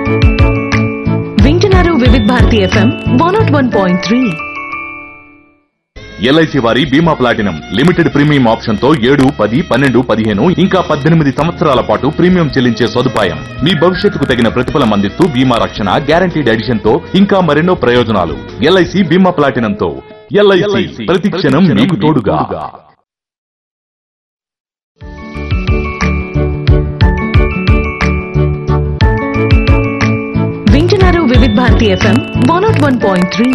వింటున్నారు Vividh Bharati FM one nought one point three LIC వారి బీమా ప్లాటినం లిమిటెడ్ ప్రీమియం ఆప్షన్ తో ఏడు పది పన్నెండు పదిహేను ఇంకా పద్దెనిమిది సంవత్సరాల పాటు ప్రీమియం చెల్లించే సదుపాయం మీ భవిష్యత్తుకు తగిన ప్రతిఫలం అందిస్తూ బీమా రక్షణ గ్యారంటీడ్ ఎడిషన్ తో ఇంకా మరెన్నో ప్రయోజనాలు ఎల్ఐసి బీమా ప్లాటినం తో ఎల్ఐసి ప్రతి క్షణం మీకు తోడుగా వింటున్నారు Vividh Bharati FM one nought one point three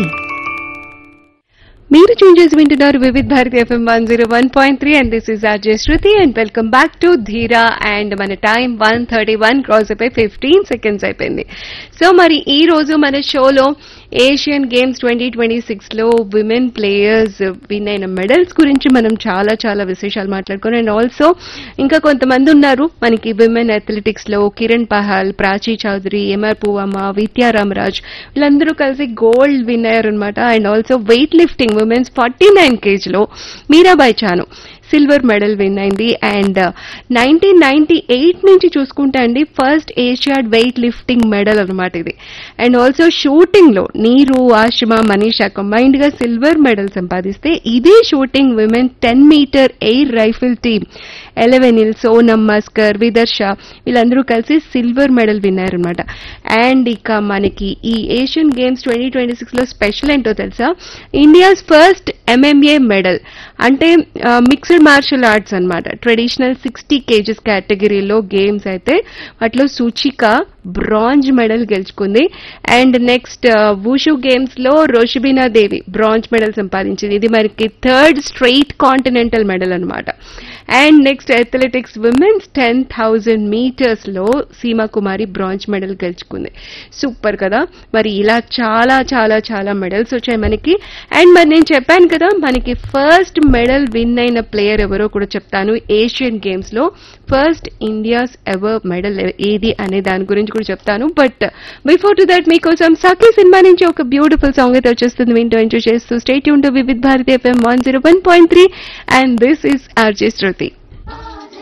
మీరు ట్యూన్ చేసి వింటున్నారు Vividh Bharati FM one zero one point three and this is RJ Shruti and welcome back to Dheera and మన time one thirty one cross అయిపోయి ఫిఫ్టీన్ సెకండ్స్ అయిపోయింది సో మరి ఈ రోజు మన షోలో Asian games twenty twenty six లో విమెన్ ప్లేయర్స్ విన్ అయిన మెడల్స్ గురించి మనం చాలా చాలా విశేషాలు మాట్లాడుకున్నాం అండ్ ఆల్సో ఇంకా కొంతమంది ఉన్నారు మనకి విమెన్ అథ్లెటిక్స్ లో కిరణ్ పహాల్ ప్రాచీ చౌదరి ఎంఆర్ పువమ్మ విద్యా రామరాజ్ వీళ్ళందరూ కలిసి గోల్డ్ విన్ అయ్యారు అనమాట and also weightlifting women's forty nine కేజీలో Mirabai Chanu silver medal win అయింది అండ్ నైన్టీన్ నైన్టీ ఎయిట్ నుంచి చూసుకుంటే అండి first Asiad weightlifting medal అనమాట ఇది అండ్ ఆల్సో షూటింగ్ లో నీరు ఆషిమా మనీషా కంబైన్డ్ గా సిల్వర్ మెడల్ సంపాదిస్తే ఇదే shooting women ten metre air rifle team Elavenil Sonam Maskar విదర్శ వీళ్ళందరూ కలిసి సిల్వర్ మెడల్ విన్నారు అనమాట అండ్ ఇక మనకి ఈ Asian games twenty twenty six లో స్పెషల్ ఏంటో తెలుసా ఇండియాస్ ఫస్ట్ ఎంఎంఏ మెడల్ అంటే మిక్స్డ్ మార్షల్ ఆర్ట్స్ అన్నమాట ట్రెడిషనల్ సిక్స్టీ కేజెస్ కేటగిరీలో గేమ్స్ అయితే వాటిలో సూచిక బ్రాంజ్ మెడల్ గెలుచుకుంది అండ్ నెక్స్ట్ వూషు గేమ్స్ లో రోషిబినా దేవి బ్రాంజ్ మెడల్ సంపాదించింది ఇది మనకి థర్డ్ స్ట్రెయిట్ కాంటినెంటల్ మెడల్ అన్నమాట and next athletics women's ten thousand metres లో సీమా కుమారి బ్రాంజ్ మెడల్ గెలుచుకుంది సూపర్ కదా మరి ఇలా చాలా చాలా చాలా మెడల్స్ వచ్చాయి మనకి అండ్ మరి నేను చెప్పాను కదా మనకి ఫస్ట్ మెడల్ విన్ అయిన ప్లేయర్ ఎవరో కూడా చెప్తాను ఏషియన్ గేమ్స్ లో ఫస్ట్ ఇండియాస్ ఎవర్ మెడల్ ఏది అనే దాని గురించి కూడా చెప్తాను బట్ బిఫోర్ టు దట్ మీకోసం సఖీ సినిమా నుంచి ఒక బ్యూటిఫుల్ సాంగ్ అయితే వచ్చేస్తుంది వింటూ ఎంజాయ్ చేస్తూ స్టేట్ యూన్ to Vividh Bharati FM one zero one point three and this is RJ Shruti